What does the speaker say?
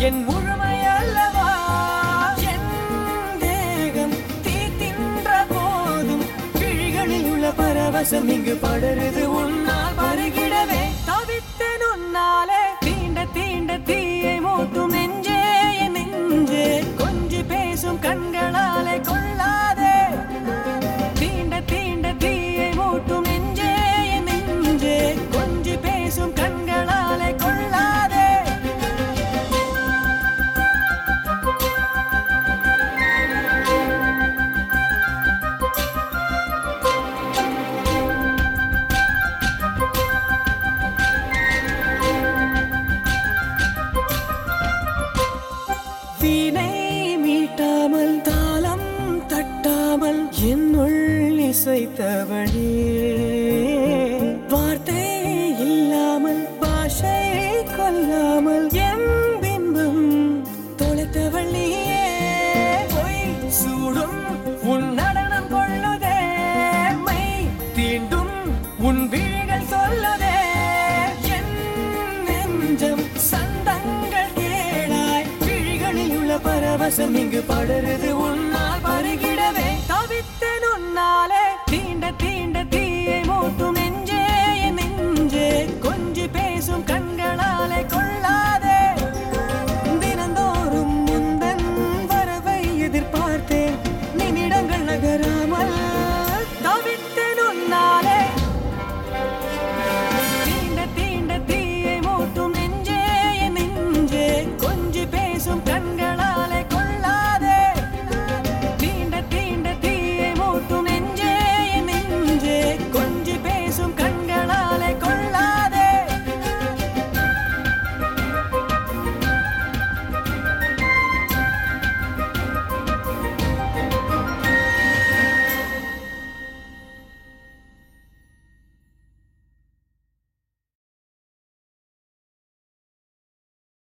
என் முழுமை அல்லவா என் தேகம் தீ தின்ற போதும் விழிகளில் உள்ள பரவசம் இங்கு படருது உன்னால் பருகிடவே தவித்தேன் உன்னாலே தீண்ட தீண்ட தீயை மூட்டும் நெஞ்சே என் நெஞ்சே கொஞ்சி பேசும் கண்களாலே கொள்ளாதே தீண்ட தீண்ட தீயை மூட்டும் நெஞ்சே என் நெஞ்சே கொஞ்சி பேசும் கண்களாலே கொள்ளாதே வீணை மீட்டாமல் தாளம் தட்டாமல் என்னுள் இசைத்தவளே வார்த்தை இல்லாமல் பாஷை கொல்லாமல் என் பிம்பம் தொலைத்தவள் நீயே பொய் சூடும் உன் நடனம் கொள்ளுதே மை தீண்டும் உன் விழிகள் சொல்லுதே என் நெஞ்சம் சந்தங்கள் கேளாய் விழிகளில் உள்ள பரவசம் இங்கு படருது உன்